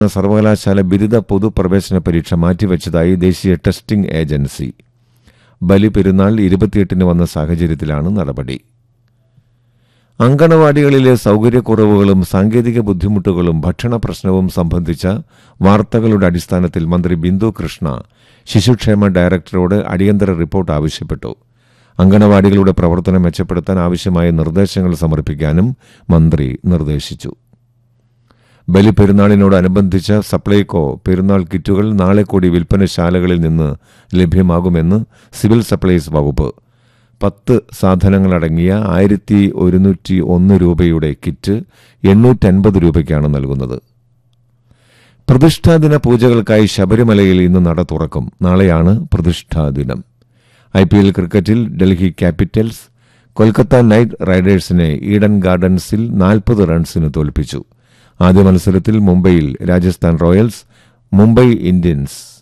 സർവകലാശാല ബിരുദ പൊതുപ്രവേശന പരീക്ഷ മാറ്റിവെച്ചതായി ദേശീയ ടെസ്റ്റിംഗ് ഏജൻസി ബലി പെരുന്നാൾ ഇരുപത്തിയെട്ടിന് വന്ന സാഹചര്യത്തിലാണ് നടപടി അങ്കണവാടികളിലെ സൗകര്യക്കുറവുകളും സാങ്കേതിക ബുദ്ധിമുട്ടുകളും ഭക്ഷണ പ്രശ്നവും സംബന്ധിച്ച വാർത്തകളുടെ അടിസ്ഥാനത്തിൽ മന്ത്രി ബിന്ദു കൃഷ്ണ ശിശുക്ഷേമ ഡയറക്ടറോട് അടിയന്തര റിപ്പോർട്ട് ആവശ്യപ്പെട്ടു അങ്കണവാടികളുടെ പ്രവർത്തനം മെച്ചപ്പെടുത്താൻ ആവശ്യമായ നിർദ്ദേശങ്ങൾ സമർപ്പിക്കാനും മന്ത്രി നിർദ്ദേശിച്ചു ബലിപെരുന്നാളിനോടനുബന്ധിച്ച സപ്ലൈകോ പെരുന്നാൾ കിറ്റുകൾ നാളെ കൂടി വിൽപ്പനശാലകളിൽ നിന്ന് ലഭ്യമാകുമെന്ന് സിവിൽ സപ്ലൈസ് വകുപ്പ് പത്ത് സാധനങ്ങളടങ്ങിയ ആയിരത്തി ഒരുന്നൂറ്റി ഒന്ന് രൂപയുടെ കിറ്റ് എണ്ണൂറ്റൻപത് രൂപയ്ക്കാണ് നൽകുന്നത് പ്രതിഷ്ഠാദിന പൂജകൾക്കായി ശബരിമലയിൽ ഇന്ന് നട തുറക്കും നാളെയാണ് പ്രതിഷ്ഠാദിനം ഐ പി എൽ ക്രിക്കറ്റിൽ ഡൽഹി ക്യാപിറ്റൽസ് കൊൽക്കത്ത നൈറ്റ് റൈഡേഴ്സിനെ ഈഡൻ ഗാർഡൻസിൽ നാൽപ്പത് റൺസിന് തോൽപ്പിച്ചു ആദ്യ മത്സരത്തിൽ മുംബൈയിൽ രാജസ്ഥാൻ റോയൽസ് മുംബൈ ഇന്ത്യൻസ്